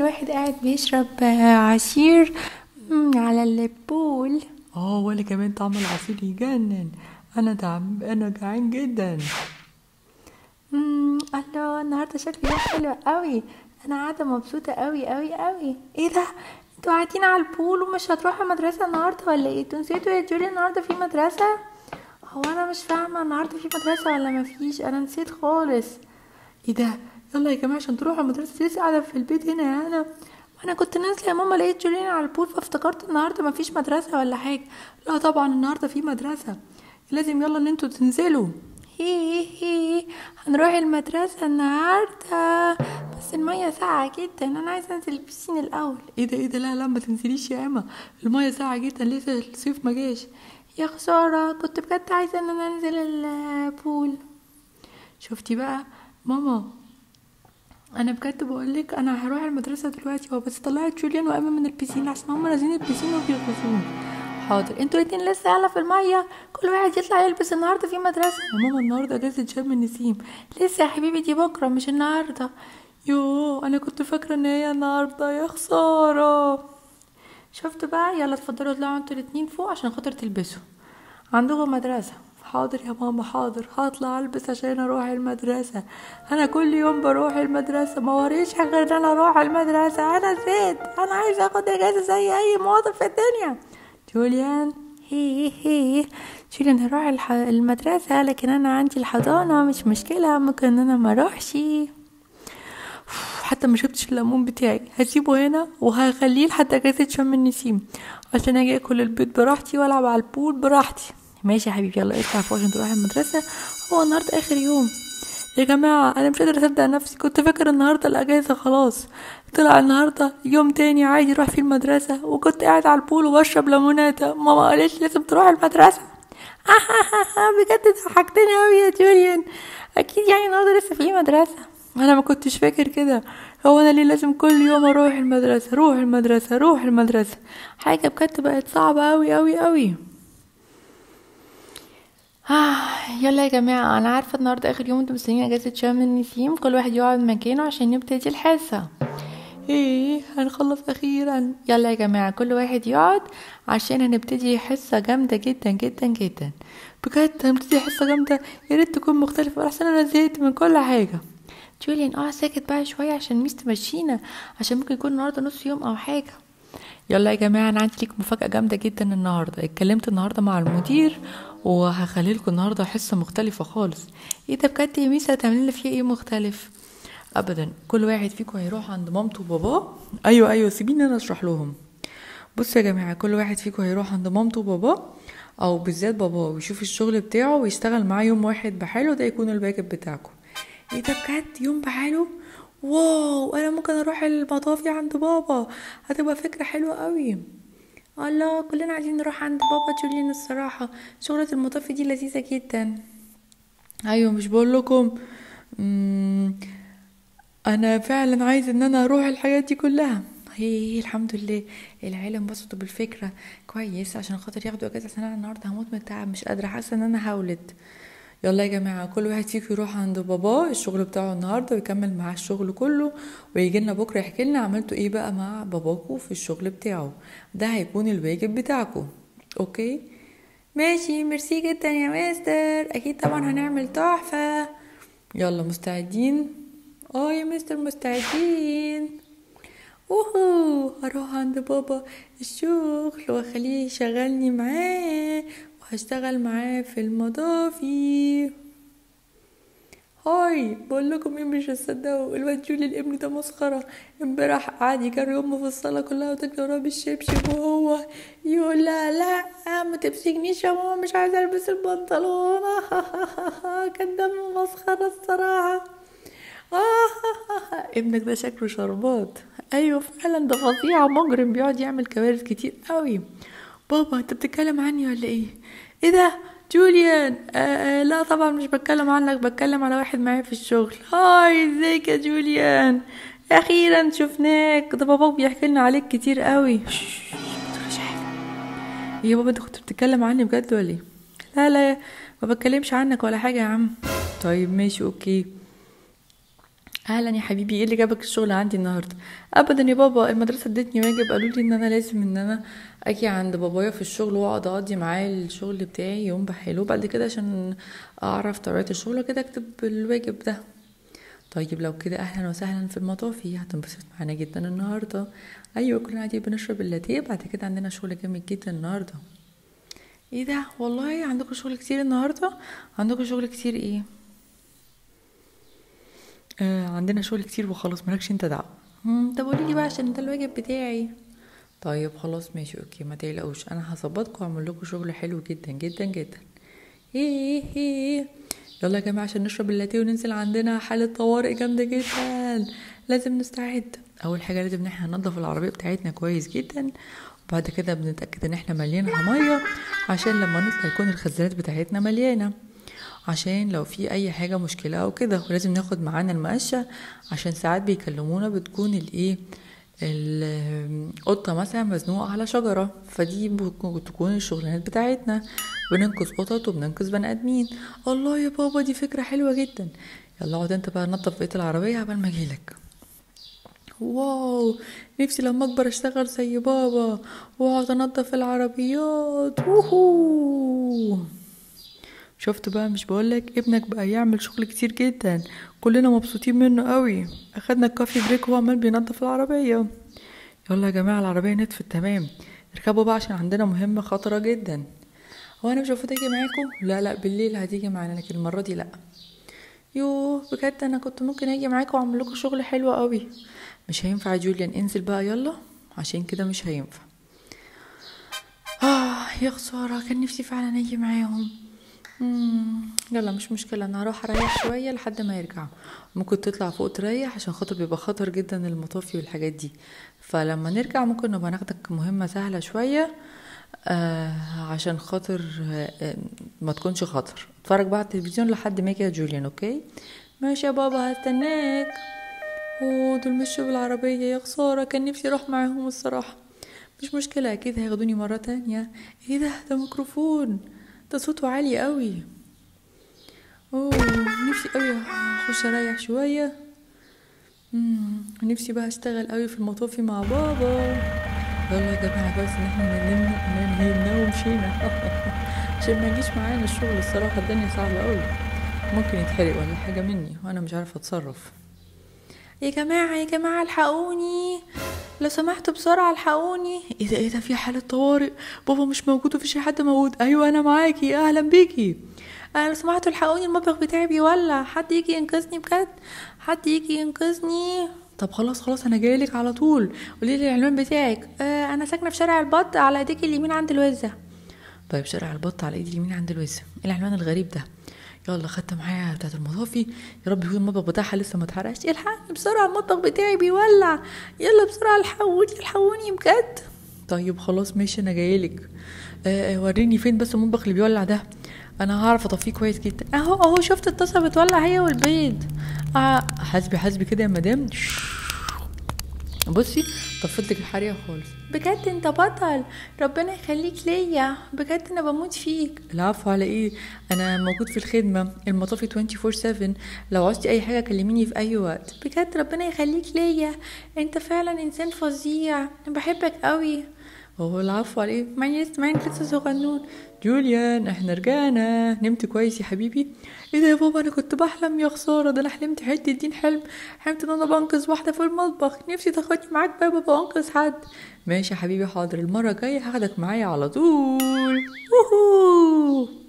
كل واحد قاعد بيشرب آه، عصير مم، على البول اه وانا كمان طعم العصير يجنن انا تعب انا جعان جدا مم، الله النهارده شكلي يوم حلو قوي انا قاعده مبسوطه قوي قوي قوي ايه ده انتوا قاعدين على البول ومش هتروحوا المدرسه النهارده ولا ايه انتوا نسيتوا يا جولي النهارده في مدرسه هو انا مش فاهمه النهارده في مدرسه ولا مفيش انا نسيت خالص ايه ده يلا يا جماعه عشان تروحوا المدرسه لسه قاعده في البيت هنا يا انا انا كنت نازله يا ماما لقيت جولين على البول فافتكرت النهارده مفيش مدرسه ولا حاجه لا طبعا النهارده في مدرسه لازم يلا ان انتوا تنزلوا هي هي هنروح المدرسة النهاردة بس المية ساقعة جدا أنا عايزة أنزل البسين الأول ايه ده ايه ده لا لا ما تنزليش يا اما الميه ساقعه جدا لسه الصيف ما جاش يا خسارة كنت بجد عايزة إن أنا أنزل البول شفتي بقى ماما انا بجد بقولك انا هروح المدرسه دلوقتي هو بس طلعت جوليان وامي من البسين عشان هم نازلين البسين وبيغوصون حاضر انتوا الاتنين لسه يلا في المية كل واحد يطلع يلبس النهاردة في مدرسة يا ماما النهارده اجازه شم النسيم لسه يا حبيبي دي بكرة مش النهاردة يوه انا كنت فاكره ان هي النهارده يا خساره شفتوا بقى يلا اتفضلوا اطلعوا انتوا الاتنين فوق عشان خاطر تلبسوا عندكم مدرسة حاضر يا ماما حاضر هطلع البس عشان اروح المدرسه انا كل يوم بروح المدرسه ما وريش غير ان انا اروح المدرسه انا زيت انا عايزه اخد اجازه زي اي مواطن في الدنيا جوليان هي هي جوليان هروح الح... المدرسة لكن أنا عندي الحضانة مش مشكلة ممكن إن أنا ما أروحش حتى ما شربتش الليمون بتاعي هسيبه هنا وهخليه لحد اجازه شم النسيم عشان اجي اكل البيض براحتي والعب على البول براحتي ماشي يا حبيبي يلا اطلع فوق عشان تروح المدرسة هو النهاردة آخر يوم يا جماعة أنا مش قادرة أصدق نفسي كنت فاكر النهاردة الأجازة خلاص طلع النهاردة يوم تاني عادي أروح فيه المدرسة وكنت قاعد على البول وبشرب ليموناتة ماما قالت لي لازم تروح المدرسة بجد ضحكتني أوي يا جوليان أكيد يعني النهاردة لسه في مدرسة أنا ما كنتش فاكر كده هو أنا ليه لازم كل يوم أروح المدرسة روح المدرسة روح المدرسة حاجة بجد بقت صعبة أوي أوي أوي آه يلا يا جماعة أنا عارفة النهاردة آخر يوم انتوا مستنيين أجازة شم النسيم كل واحد يقعد مكانه عشان نبتدي الحصة ايه هنخلص أخيرا يلا يا جماعة كل واحد يقعد عشان هنبتدي حصة جامدة جدا جدا جدا بجد هنبتدي حصة جامدة يا ريت تكون مختلفة أحسن أنا زهقت من كل حاجة جوليان اه ساكت بقى شوية عشان ميس تمشينا عشان ممكن يكون النهاردة نص يوم أو حاجة يلا يا جماعة أنا عندي ليكم مفاجأة جامدة جدا النهاردة اتكلمت النهاردة مع المدير وهخلي لكم النهاردة حصة مختلفة خالص ايه ده بجد يا ميس هتعملي لنا فيه ايه مختلف ابدا كل واحد فيكم هيروح عند مامته وباباه ايوه ايوه سيبيني انا اشرح لهم بصوا يا جماعه كل واحد فيكم هيروح عند مامته وباباه او بالذات باباه ويشوف الشغل بتاعه ويشتغل معاه يوم واحد بحاله ده يكون الواجب بتاعكم ايه ده بجد يوم بحاله واو انا ممكن اروح المطافي عند بابا هتبقى فكره حلوه قوي الله كلنا عايزين نروح عند بابا جوليان الصراحة شغلة المطافي دي لذيذة جدا ايوه مش بقول لكم مم، انا فعلا عايز ان انا اروح الحاجات دي كلها هي الحمد لله العيلة انبسطوا بالفكرة كويس عشان خاطر ياخدوا اجازة عشان انا النهاردة هموت من التعب مش قادرة حاسة ان انا هولد يلا يا جماعة كل واحد فيكم يروح عند باباه الشغل بتاعه النهاردة ويكمل معاه الشغل كله ويجي لنا بكرة يحكي لنا عملتوا ايه بقى مع باباكو في الشغل بتاعه ده هيكون الواجب بتاعكم اوكي ماشي ميرسي جدا يا مستر اكيد طبعا هنعمل تحفة يلا مستعدين اه يا مستر مستعدين اوهو هروح عند بابا الشغل واخليه يشغلني معاه وهشتغل معاه في المضافي هاي بقول لكم ايه مش هتصدقوا الواد جولي الابن ده مسخره امبارح قعد يجري امه في الصاله كلها وتجري وراه بالشبشب وهو يقول لها لا ما تمسكنيش يا ماما مش عايزه البس البنطلون كان دم مسخره الصراحه ابنك ده شكله شربات ايوه فعلا ده فظيع مجرم بيقعد يعمل كوارث كتير قوي بابا انت بتتكلم عني ولا ايه ايه ده جوليان آه آه لا طبعا مش بتكلم عنك بتكلم على واحد معايا في الشغل هاي ازيك يا جوليان اخيرا شفناك ده باباك بيحكي لنا عليك كتير قوي يا بابا انت كنت بتتكلم عني بجد ولا ايه لا لا ما بتكلمش عنك ولا حاجه يا عم طيب ماشي اوكي اهلا يا حبيبي ايه اللي جابك الشغل عندي النهارده ابدا يا بابا المدرسه ادتني واجب قالوا لي ان انا لازم ان انا اجي عند بابايا في الشغل واقعد اقضي معاه الشغل بتاعي يوم بحاله بعد كده عشان اعرف طبيعه الشغل وكده اكتب الواجب ده طيب لو كده اهلا وسهلا في المطافي هتنبسط معانا جدا النهارده ايوه كلنا قاعدين بنشرب اللاتيه بعد كده عندنا شغل جامد جدا النهارده ايه ده والله عندكم شغل كتير النهارده عندكم شغل كتير ايه آه عندنا شغل كتير وخلاص مالكش انت دعوه مم، طب قولي لي بقى عشان ده الواجب بتاعي طيب خلاص ماشي اوكي ما تقلقوش انا هظبطكم واعمل لكم شغل حلو جدا جدا جدا ايه ايه ايه يلا يا جماعه عشان نشرب اللاتيه وننزل عندنا حاله طوارئ جامده جدا لازم نستعد اول حاجه لازم ان احنا ننضف العربيه بتاعتنا كويس جدا وبعد كده بنتاكد ان احنا مليانها ميه عشان لما نطلع يكون الخزانات بتاعتنا مليانه عشان لو في اي حاجه مشكله او كده ولازم ناخد معانا المقشه عشان ساعات بيكلمونا بتكون الايه القطة مثلا مزنوقة على شجرة فدي ممكن تكون الشغلانات بتاعتنا بننقذ قطط وبننقذ بني ادمين الله يا بابا دي فكرة حلوة جدا يلا اقعد انت بقى نظف بقية العربية قبل ما اجيلك واو نفسي لما اكبر اشتغل زي بابا واقعد انضف العربيات ووهو شفت بقى مش بقولك ابنك بقى يعمل شغل كتير جدا كلنا مبسوطين منه قوي اخدنا الكافي بريك وهو عمال بينضف العربية يلا يا جماعة العربية نطفت تمام اركبوا بقى عشان عندنا مهمة خطرة جدا هو انا مش المفروض اجي معاكم لا لا بالليل هتيجي معانا لكن المرة دي لا يوه بجد انا كنت ممكن اجي معاكم واعمل لكم شغل حلو قوي مش هينفع يا جوليان انزل بقى يلا عشان كده مش هينفع اه يا خسارة كان نفسي فعلا اجي معاهم مم، يلا مش مشكلة انا هروح اريح شوية لحد ما يرجعوا ممكن تطلع فوق تريح عشان خاطر بيبقى خطر جدا المطافي والحاجات دي فلما نرجع ممكن نبقى ناخدك مهمة سهلة شوية آه عشان خاطر آه آه، ما تكونش خطر اتفرج بقى على التلفزيون لحد ما يجي يا جوليان اوكي ماشي يا بابا هستناك اوه دول مشوا بالعربية يا خسارة كان نفسي اروح معاهم الصراحة مش مشكلة اكيد هياخدوني مرة تانية ايه ده ده ميكروفون ده صوته عالي قوي اوه نفسي قوي اخش اريح شوية مم، نفسي بقى اشتغل قوي في المطافي مع بابا يلا يا جماعة كويس ان احنا ننام ننام ومشينا عشان ما يجيش معانا الشغل الصراحة الدنيا صعبة قوي ممكن يتحرق ولا حاجة مني وانا مش عارفة اتصرف يا جماعة يا جماعة الحقوني لو سمحتوا بسرعة الحقوني ايه ده ايه ده في حالة طوارئ بابا مش موجود ومفيش حد موجود ايوه انا معاكي اهلا بيكي آه لو سمحتوا الحقوني المطبخ بتاعي بيولع حد يجي ينقذني بجد حد يجي ينقذني طب خلاص خلاص انا جايلك على طول قولي لي العنوان بتاعك آه انا ساكنه في شارع البط على ايديك اليمين عند الوزه طيب شارع البط على ايدي اليمين عند الوزه ايه العنوان الغريب ده يلا خدت معايا بتاعت المطافي يا رب يكون المطبخ بتاعها لسه ما اتحرقش الحقني بسرعه المطبخ بتاعي بيولع يلا بسرعه الحقوني الحقوني بجد طيب خلاص ماشي انا جايلك آه آه، وريني فين بس المطبخ اللي بيولع ده انا هعرف اطفيه كويس جدا اهو اهو شفت الطاسه بتولع هي والبيض آه حاسبي حاسبي كده يا مدام بصي طفيت لك الحريقه خالص بجد انت بطل ربنا يخليك ليا بجد انا بموت فيك العفو على ايه انا موجود في الخدمه المطافي 24 7 لو عوزتي اي حاجه كلميني في اي وقت بجد ربنا يخليك ليا انت فعلا انسان فظيع انا بحبك قوي هو العفو على ايه معي لسه معاك لسه صغنون جوليان احنا رجعنا نمت كويس يا حبيبي ايه ده يا بابا انا كنت بحلم يا خساره ده انا حلمت حته دين حلم حلمت ان انا بنقذ واحده في المطبخ نفسي تاخدني معاك بقى بابا انقذ حد ماشي يا حبيبي حاضر المره الجايه هاخدك معايا على طول ووهو